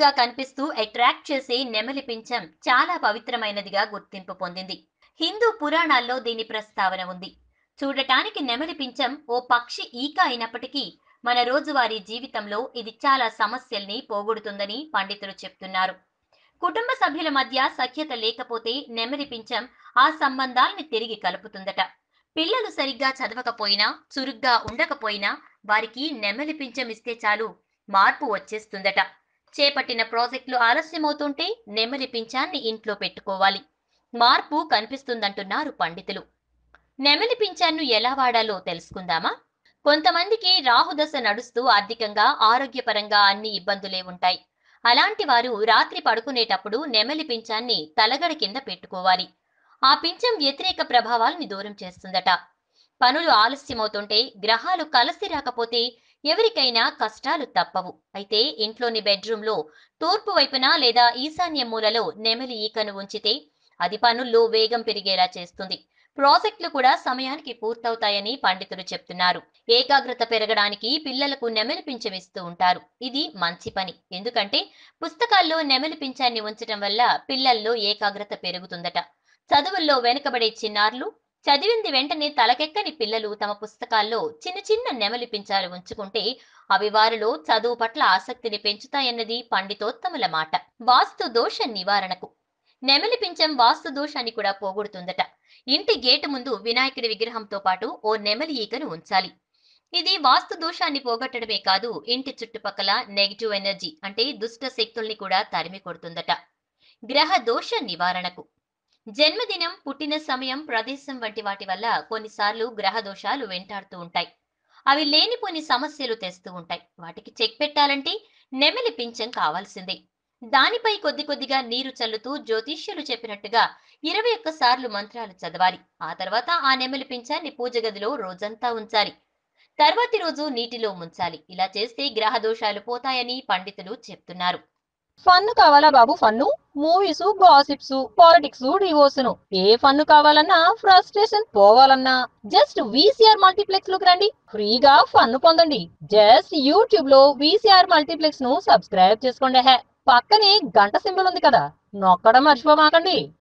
ముద్దుగా కనిపిస్తూ అట్రాక్ట్ చేసే నెమలి పింఛం చాలా పవిత్రమైనదిగా గుర్తింపు పొందింది హిందూ పురాణాల్లో దీని ప్రస్తావన ఉంది చూడటానికి నెమలి పింఛం ఓ పక్షి ఈక అయినప్పటికీ మన రోజువారీ జీవితంలో ఇది చాలా సమస్యల్ని పోగొడుతుందని పండితులు చెప్తున్నారు కుటుంబ సభ్యుల మధ్య సఖ్యత లేకపోతే నెమలి పింఛం ఆ సంబంధాల్ని తిరిగి కలుపుతుందట పిల్లలు సరిగ్గా చదవకపోయినా చురుగ్గా ఉండకపోయినా వారికి నెమలి పింఛం ఇస్తే చాలు మార్పు వచ్చేస్తుందట చేపట్టిన ప్రాజెక్టులు ఆలస్యమవుతుంటే నెమలి పింఛాన్ని ఇంట్లో పెట్టుకోవాలి మార్పు కనిపిస్తుందంటున్నారు పండితులు నెమలి పింఛాన్ని ఎలా వాడాలో తెలుసుకుందామా కొంతమందికి రాహుదశ నడుస్తూ ఆర్థికంగా ఆరోగ్యపరంగా అన్ని ఇబ్బందులే ఉంటాయి అలాంటి వారు రాత్రి పడుకునేటప్పుడు నెమలి పింఛాన్ని తలగడ కింద పెట్టుకోవాలి ఆ పింఛం వ్యతిరేక ప్రభావాల్ని దూరం చేస్తుందట పనులు ఆలస్యమవుతుంటే గ్రహాలు కలిసి రాకపోతే ఎవరికైనా కష్టాలు తప్పవు అయితే ఇంట్లోని బెడ్రూమ్లో తూర్పు వైపున లేదా ఈశాన్య మూలలో నెమలి ఈకను ఉంచితే అది పనుల్లో వేగం పెరిగేలా చేస్తుంది ప్రాజెక్టులు కూడా సమయానికి పూర్తవుతాయని పండితులు చెప్తున్నారు ఏకాగ్రత పెరగడానికి పిల్లలకు నెమలి పింఛం ఇస్తూ ఉంటారు ఇది మంచి పని ఎందుకంటే పుస్తకాల్లో నెమలి పింఛాన్ని ఉంచటం వల్ల పిల్లల్లో ఏకాగ్రత పెరుగుతుందట చదువుల్లో వెనుకబడే చిన్నారులు చదివింది వెంటనే తలకెక్కని పిల్లలు తమ పుస్తకాల్లో చిన్న చిన్న నెమలి పించాలు ఉంచుకుంటే అవి వారిలో చదువు పట్ల ఆసక్తిని పెంచుతాయన్నది పండితోత్తముల మాట వాస్తు దోష నివారణకు నెమలి పింఛం వాస్తు దోషాన్ని కూడా పోగొడుతుందట ఇంటి గేటు ముందు వినాయకుడి విగ్రహంతో పాటు ఓ నెమలి ఈకను ఉంచాలి ఇది వాస్తు దోషాన్ని పోగొట్టడమే కాదు ఇంటి చుట్టుపక్కల నెగిటివ్ ఎనర్జీ అంటే దుష్ట శక్తుల్ని కూడా తరిమి కొడుతుందట గ్రహ దోష నివారణకు జన్మదినం పుట్టిన సమయం ప్రదేశం వంటి వాటి వల్ల కొన్నిసార్లు గ్రహ దోషాలు వెంటాడుతూ ఉంటాయి అవి లేనిపోని సమస్యలు తెస్తూ ఉంటాయి వాటికి చెక్ పెట్టాలంటే నెమలి పింఛం కావాల్సిందే దానిపై కొద్ది కొద్దిగా నీరు చల్లుతూ జ్యోతిష్యులు చెప్పినట్టుగా ఇరవై ఒక్క సార్లు మంత్రాలు చదవాలి ఆ తర్వాత ఆ నెమలి పింఛాన్ని పూజ గదిలో రోజంతా ఉంచాలి తర్వాతి రోజు నీటిలో ముంచాలి ఇలా చేస్తే గ్రహ దోషాలు పోతాయని పండితులు చెప్తున్నారు ఫన్ కావాలా బాబు fun movies gossips politics divorce ఏ ఫన్ కావాలన్నా ఫ్రస్ట్రేషన్ పోవాలన్నా జస్ట్ వీసీఆర్ మల్టీప్లెక్స్ లోకి రండి ఫ్రీగా ఫన్ పొందండి జస్ట్ యూట్యూబ్ లో వీసీఆర్ మల్టీప్లెక్స్ ను సబ్స్క్రైబ్ చేసుకోండి హే పక్కనే గంట సింబల్ ఉంది కదా నొక్కడం మర్చిపోమాకండి